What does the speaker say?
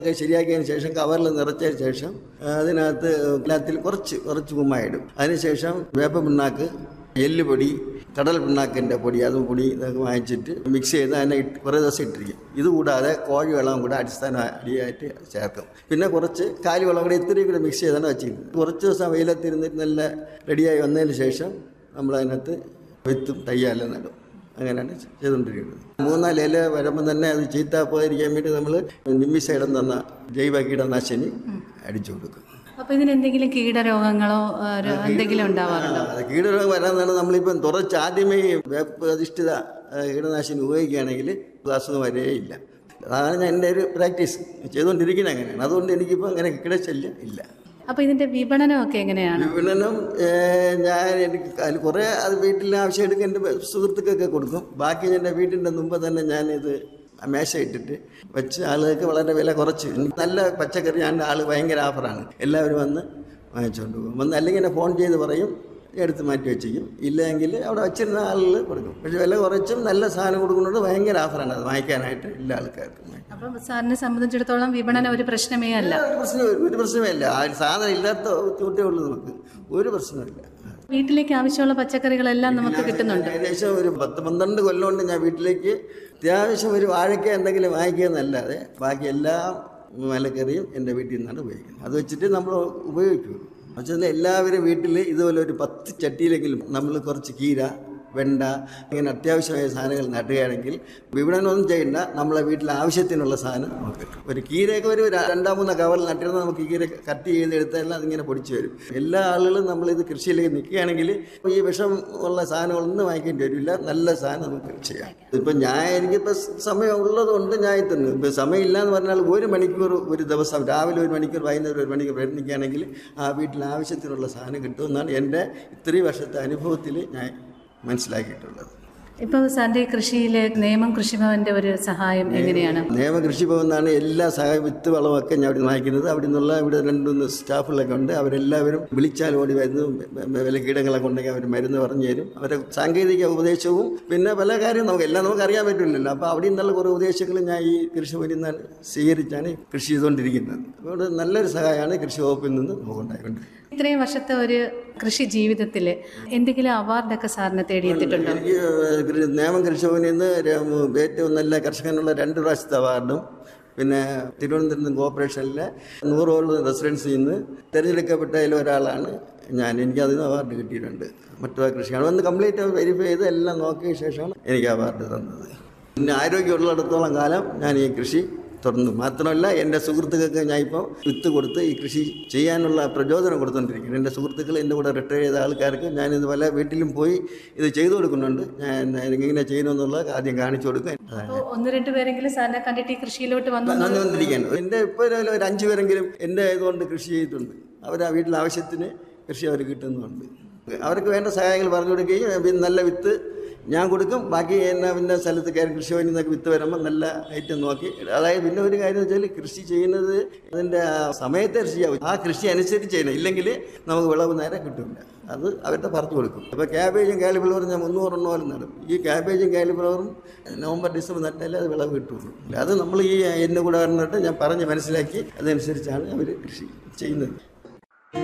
ഒക്കെ ശരിയാക്കിയതിന് ശേഷം കവറിൽ നിറച്ചതിന് ശേഷം ആ, അതിനകത്ത് എല്ലാത്തിൽ കുറച്ച് കുറച്ച് കുമ്മായിടും അതിനുശേഷം വേപ്പ പിണ്ണാക്ക് എല്ലുപൊടി കടൽ പിണ്ണാക്കിൻ്റെ പൊടി അതും പൊടി ഇതൊക്കെ വാങ്ങിച്ചിട്ട് മിക്സ് ചെയ്ത് അതിനെ ഇട്ട് കുറേ ദിവസം ഇട്ടിരിക്കും ഇത് കൂടാതെ കോഴി വെള്ളം കൂടെ അടിസ്ഥാന അടിയായിട്ട് ചേർക്കും പിന്നെ കുറച്ച് കാലി വെള്ളം കൂടെ ഇത്രയും കൂടെ മിക്സ് ചെയ്താണ് വെച്ചിരിക്കുന്നത് കുറച്ച് ദിവസം വെയിലത്തിരുന്നിട്ട് നല്ല റെഡിയായി വന്നതിന് ശേഷം നമ്മളതിനകത്ത് വിത്തും തയ്യാലും നടും അങ്ങനെയാണ് ചെയ്തുകൊണ്ടിരിക്കുന്നത് മൂന്നാല് ഇല വരുമ്പോൾ തന്നെ അത് ചീത്ത പോകാതിരിക്കാൻ വേണ്ടി നമ്മൾ നിമ്മിസൈഡം തന്ന ജൈവ കീടനാശിനി അടിച്ചു കൊടുക്കും അപ്പോൾ ഇതിന് എന്തെങ്കിലും കീടരോഗങ്ങളോ ആ, ഒരു എന്തെങ്കിലും ഉണ്ടാവാറുണ്ടോ ആ, കീടരോഗം വരാന്നാണ് നമ്മളിപ്പം തുറച്ച് ആദ്യമേ ഈ വേപ്പ് അധിഷ്ഠിത ആ, കീടനാശിനി ഉപയോഗിക്കുകയാണെങ്കിൽ അസുഖം വരേയില്ല അതാണ് ഞാൻ എൻ്റെ ഒരു പ്രാക്ടീസ് ചെയ്തുകൊണ്ടിരിക്കുന്നത് അങ്ങനെയാണ് അതുകൊണ്ട് എനിക്കിപ്പോൾ അങ്ങനെ കീടശല്യം ഇല്ല അപ്പോൾ ഇതിൻ്റെ വിപണനമൊക്കെ എങ്ങനെയാണ് വിപണനം ഏ, ഞാൻ എനിക്ക് അതിൽ കുറേ അത് വീട്ടിൽ ആവശ്യം എടുക്കാൻ എൻ്റെ സുഹൃത്തുക്കൾക്ക് കൊടുക്കും ബാക്കി എൻ്റെ വീട്ടിൻ്റെ മുമ്പ് തന്നെ ഞാനിത് മേശ ഇട്ടിട്ട് വെച്ച് ആളുകൾക്ക് വളരെ വില കുറച്ച് എനിക്ക് നല്ല പച്ചക്കറി ഞാൻ ആൾ ഭയങ്കര ഓഫറാണ് എല്ലാവരും വന്ന് വാങ്ങിച്ചുകൊണ്ട് പോകും വന്ന് അല്ലെങ്കിൽ എന്നെ ഫോൺ ചെയ്ത് പറയും എടുത്ത് മാറ്റി വെച്ചിരിക്കും ഇല്ലെങ്കിൽ അവിടെ വെച്ചിരുന്ന ആളുകൾ കൊടുക്കും പക്ഷെ വില കുറച്ചും നല്ല സാധനം കൊടുക്കുന്നുണ്ട് ഭയങ്കര ഓഫറാണ് അത് വാങ്ങിക്കാനായിട്ട് എല്ലാ ആൾക്കാർക്കും അപ്പം സാറിനെ സംബന്ധിച്ചിടത്തോളം വിപണനം ഒരു പ്രശ്നമേ അല്ല ഒരു പ്രശ്നം ഒരു പ്രശ്നമില്ല ആ സാധനം ഇല്ലാത്ത ബുദ്ധിമുട്ടേ ഉള്ളൂ നമുക്ക് ഒരു പ്രശ്നമില്ല വീട്ടിലേക്ക് ആവശ്യമുള്ള പച്ചക്കറികളെല്ലാം നമുക്ക് കിട്ടുന്നുണ്ട് ഏകദേശം ഒരു പത്ത് പന്ത്രണ്ട് കൊല്ലം കൊണ്ട് ഞാൻ വീട്ടിലേക്ക് അത്യാവശ്യം ഒരു വാഴയ്ക്ക എന്തെങ്കിലും വാങ്ങിക്കുക എന്നല്ലാതെ ബാക്കി എല്ലാ മലക്കറിയും എൻ്റെ വീട്ടിൽ നിന്നാണ് ഉപയോഗിക്കുന്നത് അത് വെച്ചിട്ട് നമ്മൾ ഉപയോഗിക്കും പക്ഷേ എല്ലാവരും വീട്ടിൽ ഇതുപോലെ ഒരു പത്ത് ചട്ടിയിലെങ്കിലും നമ്മൾ കുറച്ച് കീര വെണ്ട ഇങ്ങനെ അത്യാവശ്യമായ സാധനങ്ങൾ നട്ടുകയാണെങ്കിൽ വിപണനമൊന്നും ചെയ്യണ്ട നമ്മളെ വീട്ടിൽ ആവശ്യത്തിനുള്ള സാധനം നമുക്ക് കിട്ടും ഒരു കീരയൊക്കെ ഒരു ര- രണ്ടാം മൂന്നോ കവറിൽ നട്ടിരുന്നാൽ നമുക്ക് കീര കട്ട് ചെയ്തെടുത്താൽ അതിങ്ങനെ പൊടിച്ചു വരും എല്ലാ ആളുകളും നമ്മളിത് കൃഷിയിലേക്ക് നിൽക്കുകയാണെങ്കിൽ ഈ വിഷം ഉള്ള സാധനങ്ങളൊന്നും വാങ്ങിക്കേണ്ടി വരില്ല നല്ല സാധനം നമുക്ക് ചെയ്യാം ഇപ്പം ഞാൻ എനിക്കിപ്പോൾ സമയം ഉള്ളതുകൊണ്ട് ഞാൻ എത്തുന്നു ഇപ്പം സമയമില്ല എന്ന് പറഞ്ഞാൽ ഒരു മണിക്കൂർ ഒരു ദിവസം രാവിലെ ഒരു മണിക്കൂർ വൈകുന്നേരം ഒരു മണിക്കൂർ പ്രയത്നിക്കുകയാണെങ്കിൽ ആ വീട്ടിൽ ആവശ്യത്തിനുള്ള സാധനം കിട്ടുമെന്നാണ് എൻ്റെ ഇത്രയും വർഷത്തെ അനുഭവത്തിൽ ഞാൻ മനസ്സിലാക്കിയിട്ടുള്ളത് ഇപ്പോൾ സാറിൻ്റെ ഈ കൃഷിയിലെ നിയമം കൃഷിഭവന്റെ ഒരു സഹായം എങ്ങനെയാണ് നിയമ കൃഷിഭവൻ നിന്നാണ് എല്ലാ സഹായ വിത്ത് വളമൊക്കെ ഞാൻ അവിടെ വാങ്ങിക്കുന്നത് അവിടെ നിന്നുള്ള ഇവിടെ രണ്ടുമൂന്ന് സ്റ്റാഫുകളൊക്കെ ഉണ്ട് അവരെല്ലാവരും വിളിച്ചാൽ ഓടി വരുന്നു വ- വില കീടങ്ങളൊക്കെ ഉണ്ടെങ്കിൽ അവർ മരുന്ന് പറഞ്ഞു തരും അവരെ സാങ്കേതിക ഉപദേശവും പിന്നെ പല കാര്യം നമുക്ക് എല്ലാം നമുക്ക് അറിയാൻ പറ്റില്ലല്ലോ അപ്പോൾ അവിടെ നിന്നുള്ള കുറേ ഉപദേശങ്ങൾ ഞാൻ ഈ കൃഷിഭവനിൽ നിന്നാണ് സ്വീകരിച്ചാണ് കൃഷി ചെയ്തുകൊണ്ടിരിക്കുന്നത് അതുകൊണ്ട് നല്ലൊരു സഹായമാണ് കൃഷി വകുപ്പിൽ നിന്ന് നമുക്ക് ഉണ്ടായിക്കൊണ്ടിരിക്കുന്നത് ഇത്രയും വർഷത്തെ ഒരു കൃഷി ജീവിതത്തിൽ എന്തെങ്കിലും അവാർഡൊക്കെ സാറിനെ തേടിയെത്തിയിട്ടുണ്ടോ എനിക്ക് കൃ- നേമം കൃഷിഭവനിൽ നിന്ന് ര- ഏറ്റവും നല്ല കർഷകനുള്ള രണ്ട് പ്രാവശ്യത്തെ അവാർഡും പിന്നെ തിരുവനന്തപുരം കോർപ്പറേഷനിലെ നൂറോളം റെസിഡൻസിൽ നിന്ന് തിരഞ്ഞെടുക്കപ്പെട്ടതിൽ ഒരാളാണ് ഞാൻ എനിക്ക് അതിന് അവാർഡ് കിട്ടിയിട്ടുണ്ട് മറ്റുള്ള കൃഷിയാണ് വന്ന് കംപ്ലീറ്റ് വെരിഫൈ ചെയ്ത് എല്ലാം നോക്കിയ ശേഷമാണ് എനിക്ക് അവാർഡ് തന്നത് പിന്നെ ആരോഗ്യമുള്ളിടത്തോളം കാലം ഞാൻ ഈ കൃഷി തുടർന്നു മാത്രമല്ല എൻ്റെ സുഹൃത്തുക്കൾക്ക് ഞാൻ ഇപ്പോൾ വിത്ത് കൊടുത്ത് ഈ കൃഷി ചെയ്യാനുള്ള പ്രചോദനം കൊടുത്തുകൊണ്ടിരിക്കുന്നു എൻ്റെ സുഹൃത്തുക്കൾ എൻ്റെ കൂടെ റിട്ടയർ ചെയ്ത ആൾക്കാർക്ക് ഞാനിത് പല വീട്ടിലും പോയി ഇത് ചെയ്തു കൊടുക്കുന്നുണ്ട് ഞാൻ ഇങ്ങനെ ചെയ്യണമെന്നുള്ള ആദ്യം കാണിച്ചു കൊടുക്കും അപ്പോൾ ഒന്ന് രണ്ട് പേരെങ്കിലും സാറിനെ കണ്ടിട്ട് ഈ കൃഷിയിലോട്ട് വന്നു വന്നുകൊണ്ടിരിക്കുകയാണ് എൻ്റെ ഇപ്പോൾ ഒരു ഒരു അഞ്ച് പേരെങ്കിലും എൻ്റെ ഇതുകൊണ്ട് കൃഷി ചെയ്തിട്ടുണ്ട് അവർ ആ വീട്ടിലെ ആവശ്യത്തിന് കൃഷി അവർ കിട്ടുന്നുണ്ട് അവർക്ക് വേണ്ട സഹായങ്ങൾ പറഞ്ഞു കൊടുക്കുകയും പിന്നെ നല്ല വിത്ത് ഞാൻ കൊടുക്കും ബാക്കി എന്നെ പിന്നെ സ്ഥലത്ത് കയറി കൃഷി ഭവനിൽ നിന്നൊക്കെ വിത്ത് വരുമ്പോൾ നല്ല ഐറ്റം നോക്കി അതായത് പിന്നെ ഒരു കാര്യം എന്ന് വെച്ചാൽ കൃഷി ചെയ്യുന്നത് അതിൻ്റെ ആ സമയത്തെ കൃഷി ചെയ്യാവും ആ കൃഷി അനുസരിച്ച് ചെയ്യണം ഇല്ലെങ്കിൽ നമുക്ക് വിളവ് നേരെ കിട്ടില്ല അത് അവരുടെ പറഞ്ഞു കൊടുക്കും അപ്പോൾ ക്യാബേജും കാലിഫ്ലവറും ഞാൻ മുന്നൂറെണ്ണോലും നടും ഈ ക്യാബേജും കാലിഫ്ലവറും നവംബർ ഡിസംബർ നട്ടാലേ അത് വിളവ് കിട്ടുള്ളൂ അത് നമ്മൾ ഈ എന്നെ കൂടെ പറഞ്ഞിട്ട് ഞാൻ പറഞ്ഞ് മനസ്സിലാക്കി അതനുസരിച്ചാണ് അവർ കൃഷി ചെയ്യുന്നത്